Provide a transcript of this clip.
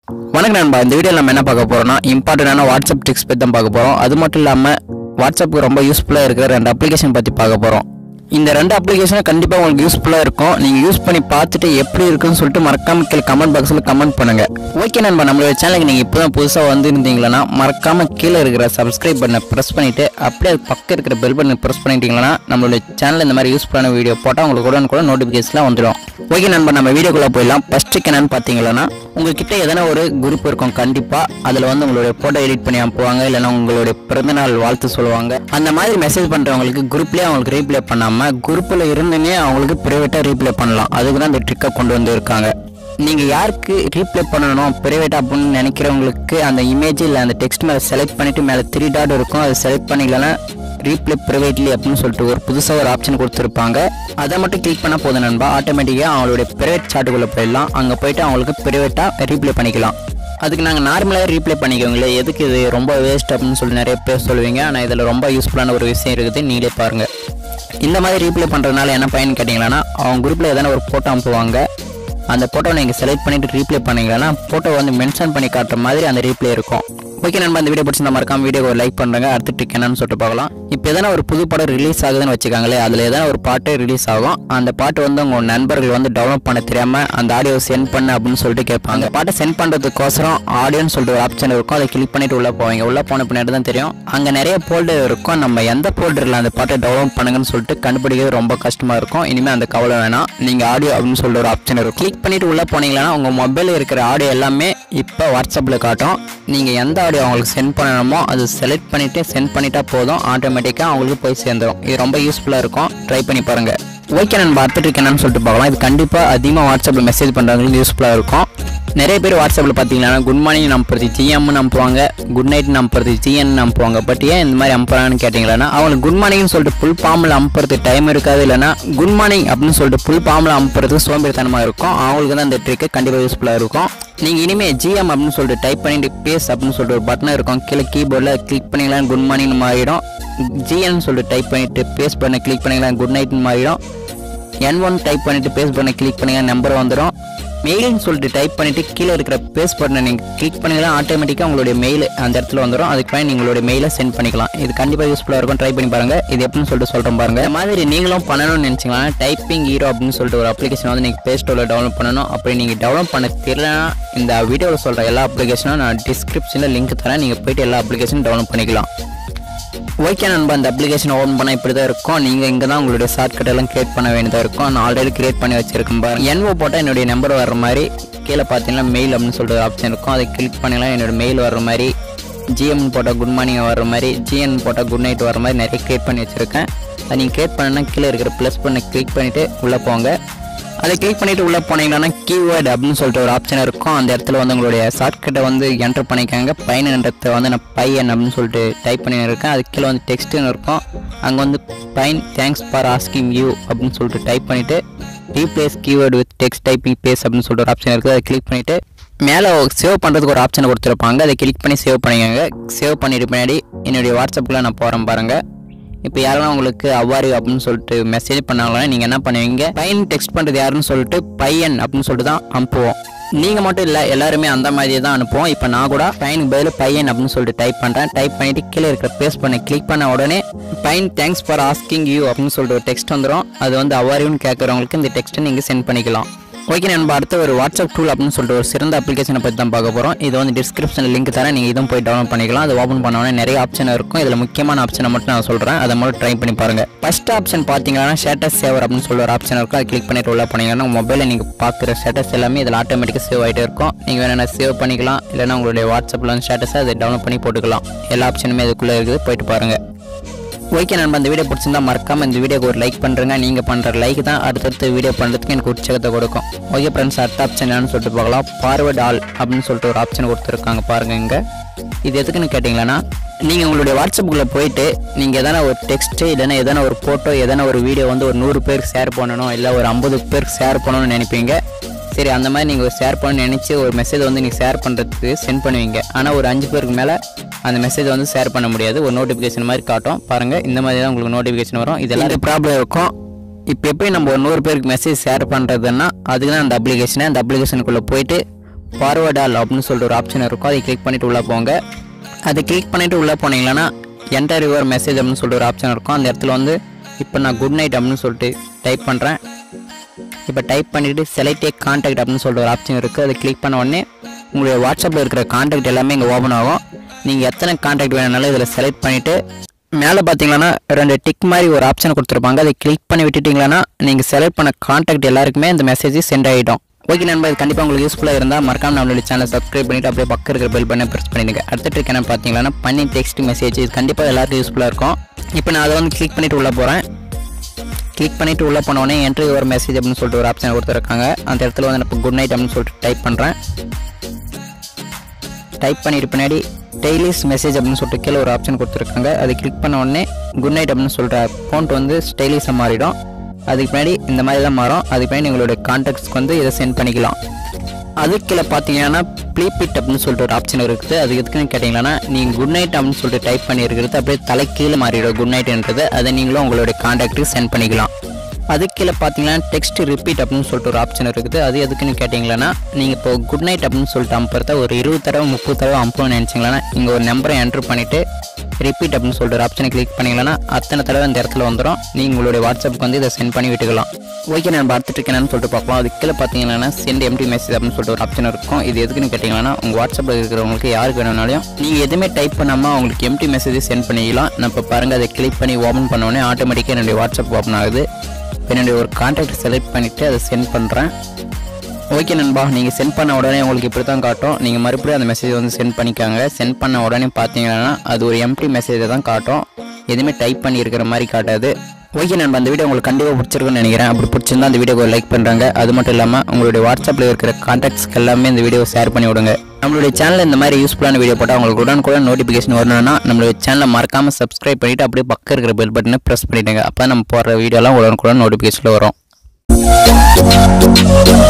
வணக்கம் நண்பா இந்த வீடியோவில் நம்ம என்ன பார்க்க போறோம்னா இம்பார்ட்டண்டான வாட்ஸ்அப் ட்ரிக்ஸ் பற்றி தான் பார்க்க போகிறோம் அது மட்டும் இல்லாமல் வாட்ஸ்அப்புக்கு ரொம்ப யூஸ்ஃபுல்லாக இருக்கிற ரெண்டு அப்ளிகேஷன் பற்றி பார்க்க போகிறோம் இந்த ரெண்டு அப்ளிகேஷனும் கண்டிப்பாக உங்களுக்கு யூஸ்ஃபுல்லாக இருக்கும் நீங்கள் யூஸ் பண்ணி பார்த்துட்டு எப்படி இருக்குன்னு சொல்லிட்டு மறக்காம கீழே கமெண்ட் பாக்ஸில் கமெண்ட் பண்ணுங்க ஓகே நண்பா நம்மளோட சேனலுக்கு நீங்கள் இப்போ தான் புதுசாக வந்திருந்தீங்களா மறக்காம கீழே இருக்கிற சப்ஸ்கிரைப் பட்டனை ப்ரெஸ் பண்ணிட்டு அப்படியே அது பக்கம் இருக்கிற பெல் பட்டனை ப்ரெஸ் பண்ணிட்டீங்கன்னா நம்மளோட சேனலில் இந்த மாதிரி யூஸ்ஃபுல்லான வீடியோ போட்டால் உங்களுக்கு உடனே கூட நோட்டிஃபிகேஷன்லாம் வந்துடும் ஓகே நண்பா நம்ம வீடியோக்குள்ளே போயிடலாம் ஃபஸ்ட்டு என்னன்னு பார்த்தீங்கன்னா உங்ககிட்ட எதனா ஒரு குரூப் இருக்கும் கண்டிப்பாக அதில் வந்து உங்களுடைய ஃபோட்டோ எடிட் பண்ணி அனுப்புவாங்க இல்லைன்னா உங்களுடைய பிறந்தநாள் வாழ்த்து சொல்லுவாங்க அந்த மாதிரி மெசேஜ் பண்ணுறவங்களுக்கு குரூப்லேயே அவங்களுக்கு ரீப்ளே பண்ணாமல் குரூப்பில் இருந்துனே அவங்களுக்கு ப்ரைவேட்டாக ரீப்ளே பண்ணலாம் அதுக்கு தான் இந்த ட்ரிக்கை கொண்டு வந்திருக்காங்க நீங்கள் யாருக்கு ரீப்ளே பண்ணணும் ப்ரைவேட் அப்படின்னு நினைக்கிறவங்களுக்கு அந்த இமேஜ் இல்லை அந்த டெக்ஸ்ட் மேலே செலக்ட் பண்ணிவிட்டு மேலே த்ரீ டாட் இருக்கும் அதை செலக்ட் பண்ணிக்கலன்னா ரீப்ளே ப்ரைவேட்லி அப்படின்னு சொல்லிட்டு ஒரு புதுசாக ஒரு ஆப்ஷன் கொடுத்துருப்பாங்க அதை மட்டும் கிளிக் பண்ணால் போதும் நண்பா ஆட்டோமேட்டிக்காக அவங்களுடைய ப்ரைவேட் சாட்டுக்குள்ளே போயிடலாம் அங்கே போயிட்டு அவங்களுக்கு ப்ரைவேட்டாக ரீப்ளே பண்ணிக்கலாம் அதுக்கு நாங்கள் நார்மலாக ரீப்ளே பண்ணிக்கோங்களே எதுக்கு இது ரொம்ப வேஸ்ட் அப்படின்னு சொல்லி நிறைய பேர் சொல்லுவீங்க ஆனால் இதில் ரொம்ப யூஸ்ஃபுல்லான ஒரு விஷயம் இருக்குது நீங்களே பாருங்கள் இந்த மாதிரி ரீப்ளே பண்ணுறதுனால என்ன பயன் கேட்டிங்கன்னா அவங்க குரூப்பில் எதனா ஒரு ஃபோட்டோ அனுப்புவாங்க அந்த ஃபோட்டோவை நீங்கள் செலக்ட் பண்ணிட்டு ரீப்ளே பண்ணீங்கன்னா ஃபோட்டோ வந்து மென்ஷன் பண்ணி காட்டுற மாதிரி அந்த ரீப்ளே இருக்கும் ஓகே நண்பா இந்த வீடியோ பிடிச்சிருந்தா மறக்காம வீடியோ லைக் பண்ணுறேங்க அடுத்த ட்ரிக் என்னன்னு சொல்லிட்டு பார்க்கலாம் இப்போ எதனா ஒரு புது படம் ரிலீஸ் ஆகுதுன்னு வச்சுக்காங்களே அதில் எதனா ஒரு பாட்டு ரிலீஸ் ஆகும் அந்த பாட்டு வந்து உங்கள் நண்பர்கள் வந்து டவுன்லோட் பண்ண தெரியாமல் அந்த ஆடியோ சென்ட் பண்ணு அப்படின்னு சொல்லிட்டு கேட்பாங்க அந்த பாட்டை சென்ட் பண்ணுறதுக்கோசரம் ஆடியோன்னு சொல்லிட்டு ஒரு ஆப்ஷன் இருக்கும் அதை கிளிக் பண்ணிட்டு உள்ளே போவீங்க உள்ளே போன பின்னாடி தான் தெரியும் அங்கே நிறைய ஃபோல்டர் இருக்கும் நம்ம எந்த ஃபோல்டரில் அந்த பாட்டை டவுன்லோட் பண்ணுங்கன்னு சொல்லிட்டு கண்டுபிடிக்கிறது ரொம்ப கஷ்டமாக இருக்கும் இனிமேல் அந்த கவலை வேணாம் நீங்கள் ஆடியோ அப்படின்னு சொல்லிட்டு ஒரு ஆப்ஷன் இருக்கும் கிளிக் பண்ணிட்டு உள்ளே போனீங்கன்னா உங்கள் மொபைலில் இருக்கிற ஆடியோ எல்லாமே இப்போ வாட்ஸ்அப்பில் காட்டும் நீங்கள் எந்த ஆடியோ அவங்களுக்கு சென்ட் பண்ணணுமோ அது செலக்ட் பண்ணிவிட்டு சென்ட் பண்ணிட்டா போதும் ஆட்டோமேட்டிக்காக அவங்களுக்கு போய் சேர்ந்துடும் இது ரொம்ப யூஸ்ஃபுல்லாக இருக்கும் ட்ரை பண்ணி பாருங்கள் ஓகே நான் பார்த்துட்டு என்னன்னு சொல்லிட்டு பார்க்கலாம் இது கண்டிப்பாக அதிகமாக வாட்ஸ்அப்பில் மெசேஜ் பண்ணுறவங்களுக்கு யூஸ்ஃபுல்லாக இருக்கும் நிறைய பேர் வாட்ஸ்அப்பில் பார்த்தீங்கன்னா குட் மார்னிங் நம்புறது ஜிஎம்னு அனுப்புவாங்க குட் நைட் நம்புறது ஜிஎன் அனுப்புவாங்க பட் ஏன் இந்த மாதிரி அனுப்புறாங்கன்னு கேட்டிங்கன்னா அவங்களுக்கு குட் மார்னிங்னு சொல்லிட்டு ஃபுல் ஃபார்மில் அனுப்புறது டைம் இருக்காது இல்லைன்னா குட் மார்னிங் அப்படின்னு சொல்லிட்டு ஃபுல் ஃபார்மில் அனுப்புறது சோம்பேறித்தனமாக இருக்கும் அவங்களுக்கு தான் இந்த ட்ரிக்கு கண்டிப்பாக யூஸ்ஃபுல்லாக இருக்கும் நீங்கள் இனிமேல் ஜிஎம் அப்படின்னு சொல்லிட்டு டைப் பண்ணிட்டு பேஸ் அப்படின்னு சொல்லிட்டு ஒரு பட்டன் இருக்கும் கீழே கீபோர்டில் கிளிக் பண்ணிக்கலாம் குட் மார்னிங் மாறிடும் ஜிஎன் சொல்லிட்டு டைப் பண்ணிட்டு பேஸ் பண்ண கிளிக் பண்ணிக்கலாம் குட் நைட்னு மாறிடும் என் ஒன் டைப் பண்ணிட்டு பேஸ் பண்ண கிளிக் பண்ணுங்க நம்பர் வந்துடும் மெயில்னு சொல்லிட்டு டைப் பண்ணிட்டு கீழே இருக்கிற பேஸ் பட்டனை நீங்கள் கிளிக் பண்ணிங்கன்னா ஆட்டோமேட்டிக்காக உங்களுடைய மெயில் அந்த இடத்துல வந்துடும் அதுக்கு பயன் உங்களுடைய மெயிலை சென்ட் பண்ணிக்கலாம் இது கண்டிப்பாக யூஸ்ஃபுல்லாக இருக்கும் ட்ரை பண்ணி பாருங்க இது எப்படின்னு சொல்லிட்டு சொல்கிறேன் பாருங்க இந்த மாதிரி நீங்களும் பண்ணணும்னு நினச்சிங்களா டைப்பிங் ஹீரோ அப்படின்னு சொல்லிட்டு ஒரு அப்ளிகேஷன் வந்து நீங்கள் ப்ளே ஸ்டோரில் டவுன்லோட் பண்ணணும் அப்படி நீங்கள் டவுன்லோட் பண்ண தெரியலனா இந்த வீடியோவில் சொல்கிற எல்லா அப்ளிகேஷனும் நான் டிஸ்கிரிப்ஷனில் லிங்க் தரேன் நீங்கள் போயிட்டு எல்லா அப்ளிகேஷனும் டவுன்லோட் பண்ணிக்கலாம் ஓகே நண்பா இந்த அப்ளிகேஷன் ஓப்பன் பண்ணால் இப்படி தான் இருக்கும் நீங்கள் இங்கே தான் உங்களுடைய ஷார்ட்கட் எல்லாம் கிரியேட் பண்ண வேண்டியதாக இருக்கும் நான் ஆல்ரெடி கிரியேட் பண்ணி வச்சிருக்கேன் பாருங்க என்ஓ போட்டால் என்னுடைய நம்பர் வர்ற மாதிரி கீழே பார்த்தீங்கன்னா மெயில் அப்படின்னு சொல்லிட்டு ஒரு ஆப்ஷன் இருக்கும் அதை கிளிக் பண்ணிக்கலாம் என்னோட மெயில் வர்ற மாதிரி ஜிஎம் போட்டால் குட் மார்னிங் வர்ற மாதிரி ஜிஎன் போட்டால் குட் நைட் வர மாதிரி நிறைய கிரியேட் பண்ணி வச்சுருக்கேன் அதை நீங்கள் கிரியேட் பண்ணனா கீழே இருக்கிற ப்ளஸ் பண்ண கிளிக் பண்ணிவிட்டு உள்ளே போங்க அதை கிளிக் பண்ணிட்டு உள்ளே போனீங்கன்னா கீவேர்டு அப்படின்னு சொல்லிட்டு ஒரு ஆப்ஷன் இருக்கும் அந்த இடத்துல வந்து உங்களுடைய ஷார்ட்கட்டை வந்து என்டர் பண்ணிக்கோங்க பயன்ன்றதை வந்து நான் பையன் அப்படின்னு சொல்லிட்டு டைப் பண்ணி இருக்கேன் அது கீழே வந்து டெக்ஸ்ட்டுன்னு இருக்கும் அங்கே வந்து fine thanks for asking you அப்படின்னு சொல்லிட்டு டைப் பண்ணிவிட்டு replace keyword with text typing space அப்படின்னு சொல்லிட்டு ஒரு ஆப்ஷன் இருக்குது அதை கிளிக் பண்ணிவிட்டு மேலே சேவ் பண்ணுறதுக்கு ஒரு ஆப்ஷன் கொடுத்துருப்பாங்க அதை கிளிக் பண்ணி சேவ் பண்ணிக்கோங்க சேவ் பண்ணிட்டு பின்னாடி என்னுடைய வாட்ஸ்அப்பில் நான் போகிறேன் பாருங்கள் இப்போ யாரெல்லாம் உங்களுக்கு அவ்வாறு அப்படின்னு சொல்லிட்டு மெசேஜ் பண்ணாங்கன்னா நீங்கள் என்ன பண்ணுவீங்க பையன் டெக்ஸ்ட் பண்ணுறது யாருன்னு சொல்லிட்டு பையன் அப்படின்னு சொல்லிட்டு தான் அனுப்புவோம் நீங்கள் மட்டும் இல்லை எல்லாருமே அந்த மாதிரியே தான் அனுப்புவோம் இப்போ நான் கூட பையனுக்கு பதில் பையன் அப்படின்னு சொல்லிட்டு டைப் பண்ணுறேன் டைப் பண்ணிட்டு கீழே இருக்கிற பேஸ்ட் பண்ண கிளிக் பண்ண உடனே பையன் தேங்க்ஸ் ஃபார் ஆஸ்கிங் யூ அப்படின்னு சொல்லிட்டு ஒரு டெக்ஸ்ட் வந்துடும் அது வந்து அவ்வாறுன்னு கேட்குறவங்களுக்கு இந்த டெக்ஸ்ட்டை நீங்கள் சென்ட் பண்ணிக்கலாம் ஓகே நம்ம அடுத்த ஒரு வாட்ஸ்அப் டூல் அப்படின்னு சொல்லிட்டு ஒரு சிறந்த அப்ளிகேஷனை பற்றி தான் பார்க்க போகிறோம் இது வந்து டிஸ்கிரிப்ஷனில் லிங்க் தரேன் நீங்கள் இதுவும் போய் டவுன்லோட் பண்ணிக்கலாம் அது ஓப்பன் பண்ணோன்னே நிறைய ஆப்ஷன் இருக்கும் இதில் முக்கியமான ஆப்ஷனை மட்டும் நான் சொல்கிறேன் அதை மட்டும் ட்ரை பண்ணி பாருங்கள் ஃபஸ்ட் ஆப்ஷன் பார்த்தீங்கன்னா ஸ்டேட்டஸ் சேவர் அப்படின்னு சொல்லி ஒரு ஆப்ஷன் இருக்கும் அதை கிளிக் பண்ணிட்டு உள்ள போனீங்கன்னா மொபைலில் நீங்கள் பார்க்குற ஸ்டேட்டஸ் எல்லாமே இதில் ஆட்டோமேட்டிக்காக சேவ் ஆகிட்டே இருக்கும் நீங்கள் வேணா சேவ் பண்ணிக்கலாம் இல்லைனா உங்களுடைய வாட்ஸ்அப்பில் வந்து ஸ்டேட்டஸை அதை டவுன்லோட் பண்ணி போட்டுக்கலாம் எல்லா ஆப்ஷனுமே இதுக்குள்ளே இருக்குது போயிட்டு பாருங்கள் ஓகே நண்பா இந்த வீடியோ பிடிச்சிருந்தா மறக்காம இந்த வீடியோக்கு ஒரு லைக் பண்ணுறேங்க நீங்கள் பண்ணுற லைக் தான் அடுத்தடுத்த வீடியோ பண்ணுறதுக்கு எனக்கு உற்சாகத்தை கொடுக்கும் ஓகே ஃப்ரெண்ட்ஸ் அடுத்த ஆப்ஷன் என்னன்னு சொல்லிட்டு பார்க்கலாம் ஃபார்வர்ட் ஆல் அப்படின்னு சொல்லிட்டு ஒரு ஆப்ஷன் கொடுத்துருக்காங்க பாருங்க இங்கே இது எதுக்குன்னு கேட்டிங்களன்னா நீங்கள் உங்களுடைய வாட்ஸ்அப்புக்குள்ளே போயிட்டு நீங்கள் எதனா ஒரு டெக்ஸ்ட்டு இல்லைன்னா எதனா ஒரு ஃபோட்டோ எதனா ஒரு வீடியோ வந்து ஒரு நூறு பேருக்கு ஷேர் பண்ணணும் இல்லை ஒரு ஐம்பது பேருக்கு ஷேர் பண்ணணும்னு நினைப்பீங்க சரி அந்த மாதிரி நீங்கள் ஷேர் பண்ண நினச்சி ஒரு மெசேஜ் வந்து நீங்கள் ஷேர் பண்ணுறதுக்கு சென்ட் பண்ணுவீங்க ஆனால் ஒரு அஞ்சு பேருக்கு மேலே அந்த மெசேஜ் வந்து ஷேர் பண்ண முடியாது ஒரு நோட்டிஃபிகேஷன் மாதிரி காட்டும் பாருங்கள் இந்த மாதிரி தான் உங்களுக்கு நோட்டிஃபிகேஷன் வரும் இதெல்லாம் ப்ராப்ளம் இருக்கும் இப்போ எப்படி நம்ம ஒரு நூறு பேருக்கு மெசேஜ் ஷேர் பண்ணுறதுன்னா அதுக்கு தான் அந்த அப்ளிகேஷனை அந்த அப்ளிகேஷனுக்குள்ளே போயிட்டு ஃபார்வர்ட் ஆல் அப்படின்னு சொல்லிட்டு ஒரு ஆப்ஷன் இருக்கும் அதை கிளிக் பண்ணிவிட்டு உள்ளே போங்க அதை கிளிக் பண்ணிவிட்டு உள்ளே போனீங்கன்னா என்டர் யுவர் மெசேஜ் அப்படின்னு சொல்லிட்டு ஒரு ஆப்ஷன் இருக்கும் அந்த இடத்துல வந்து இப்போ நான் குட் நைட் அப்படின்னு சொல்லிட்டு டைப் பண்ணுறேன் இப்போ டைப் பண்ணிவிட்டு செலக்ட் ஏ கான்டாக்ட் அப்படின்னு சொல்லிட்டு ஒரு ஆப்ஷன் இருக்குது அதை கிளிக் பண்ண உடனே உங்களுடைய வாட்ஸ்அப்பில் இருக்கிற கான்டாக்ட் எல்லாமே இங்கே ஓப்பன் ஆகும் நீங்கள் எத்தனை கான்டாக்ட் வேணும்னாலும் இதில் செலக்ட் பண்ணிவிட்டு மேலே பார்த்தீங்கன்னா ரெண்டு டிக் மாதிரி ஒரு ஆப்ஷன் கொடுத்துருப்பாங்க அதை கிளிக் பண்ணி விட்டுட்டிங்கன்னா நீங்கள் செலக்ட் பண்ண கான்டாக்ட் எல்லாருக்குமே இந்த மெசேஜ் சென்ட் ஆகிடும் ஓகே நண்பா இது கண்டிப்பாக உங்களுக்கு யூஸ்ஃபுல்லாக இருந்தால் மறக்காம நம்மளுடைய சேனல் சப்ஸ்கிரைப் பண்ணிட்டு அப்படியே பக்கம் இருக்கிற பெல் பண்ண ப்ரெஸ் பண்ணிடுங்க அடுத்த ட்ரிக் என்ன பார்த்தீங்கன்னா பண்ணி டெக்ஸ்ட் மெசேஜ் இது கண்டிப்பாக எல்லாருக்கும் யூஸ்ஃபுல்லாக இருக்கும் இப்போ நான் அதை வந்து கிளிக் பண்ணிட்டு உள்ளே போகிறேன் கிளிக் பண்ணிட்டு உள்ளே போனோடனே என்ட்ரி ஒரு மெசேஜ் அப்படின்னு சொல்லிட்டு ஒரு ஆப்ஷன் கொடுத்துருக்காங்க அந்த இடத்துல வந்து நான் குட் நைட் அப்படின்னு சொல்லிட்டு டைப் பண்ணுறேன் டைப் பண்ணிட்டு பின்னாடி டெய்லிஸ் மெசேஜ் அப்படின்னு சொல்லிட்டு கீழே ஒரு ஆப்ஷன் கொடுத்துருக்காங்க அதை கிளிக் பண்ண உடனே குட் நைட் அப்படின்னு சொல்கிற அக்கௌண்ட் வந்து ஸ்டைலிஸாக மாறிடும் அதுக்கு பின்னாடி இந்த மாதிரி தான் மாறும் அதுக்கு பின்னாடி உங்களுடைய கான்டாக்ட்ஸ்க்கு வந்து இதை சென்ட் பண்ணிக்கலாம் அதுக்கு கீழே பார்த்தீங்கன்னா ப்ளீபிட் அப்படின்னு சொல்லிட்டு ஒரு ஆப்ஷன் இருக்குது அது எதுக்குன்னு கேட்டிங்கன்னா நீங்கள் குட் நைட் அப்படின்னு சொல்லிட்டு டைப் பண்ணியிருக்கிறது அப்படியே தலை கீழே மாறிடும் குட் நைட்ன்றது அதை நீங்களும் உங்களுடைய கான்டாக்ட்டுக்கு சென்ட் பண்ணிக்கலாம் அதுக்கு கீழே பார்த்தீங்கன்னா டெக்ஸ்ட் ரிப்பீட் அப்படின்னு சொல்லிட்டு ஒரு ஆப்ஷன் இருக்குது அது எதுக்குன்னு கேட்டிங்கன்னா நீங்கள் இப்போ குட் நைட் அப்படின்னு சொல்லிட்டு அம்புறத ஒரு இருபது தடவை முப்பது தடவை அம்புன்னு நினச்சிங்களா இங்கே ஒரு நம்பரை என்ட்ரு பண்ணிவிட்டு ரிப்பீட் அப்படின்னு சொல்லிட்டு ஒரு ஆப்ஷனை கிளிக் பண்ணிங்கன்னா அத்தனை தடவை இந்த இடத்துல வந்துடும் நீங்கள் உங்களுடைய வாட்ஸ்அப்புக்கு வந்து இதை சென்ட் பண்ணி விட்டுக்கலாம் ஓகே நான் பார்த்துட்டு இருக்கேன்னு சொல்லிட்டு பார்க்கலாம் அதுக்கு கீழே பார்த்தீங்கன்னா சென்ட் எம்டி மெசேஜ் அப்படின்னு சொல்லிட்டு ஒரு ஆப்ஷன் இருக்கும் இது எதுக்குன்னு கேட்டிங்கன்னா உங்கள் வாட்ஸ்அப்பில் இருக்கிறவங்களுக்கு யாருக்கு வேணும்னாலும் நீங்கள் எதுவுமே டைப் பண்ணாமல் அவங்களுக்கு எம்டி மெசேஜ் சென்ட் பண்ணிக்கலாம் நான் இப்போ பாருங்கள் அதை கிளிக் பண்ணி ஓப்பன் பண்ண உடனே ஆட்டோமேட்டிக்காக என்னுடைய வாட்ஸ்அப் ஓப்பன் ஆகுது என்னுடைய ஒரு கான்டாக்ட் செலக்ட் பண்ணிவிட்டு அதை சென்ட் பண்ணுறேன் ஓகே நண்பா நீங்கள் சென்ட் பண்ண உடனே உங்களுக்கு இப்படி தான் காட்டும் நீங்கள் மறுபடியும் அந்த மெசேஜ் வந்து சென்ட் பண்ணிக்காங்க சென்ட் பண்ண உடனே பார்த்தீங்கன்னா அது ஒரு எம்டி மெசேஜை தான் காட்டும் எதுவுமே டைப் பண்ணி இருக்கிற மாதிரி காட்டாது ஓகே நண்பா அந்த வீடியோ உங்களுக்கு கண்டிப்பாக பிடிச்சிருக்குன்னு நினைக்கிறேன் அப்படி பிடிச்சிருந்தா அந்த வீடியோக்கு லைக் பண்ணுறாங்க அது மட்டும் இல்லாமல் உங்களுடைய வாட்ஸ்அப்பில் இருக்கிற கான்டாக்ட்ஸ்க்கு எல்லாமே இந்த வீடியோ ஷேர் பண்ணி விடுங்க நம்மளுடைய சேனலில் இந்த மாதிரி யூஸ்ஃபுல்லான வீடியோ போட்டால் உங்களுக்கு உடனுக்குடன் நோட்டிஃபிகேஷன் வரணும்னா நம்மளுடைய சேனலை மறக்காமல் சப்ஸ்கிரைப் பண்ணிவிட்டு அப்படியே பக்கம் இருக்கிற பெல் பட்டனை ப்ரெஸ் பண்ணிவிடுங்க அப்போ நம்ம போடுற வீடியோலாம் உடனுக்குடன் நோட்டிஃபிகேஷனில் வரும்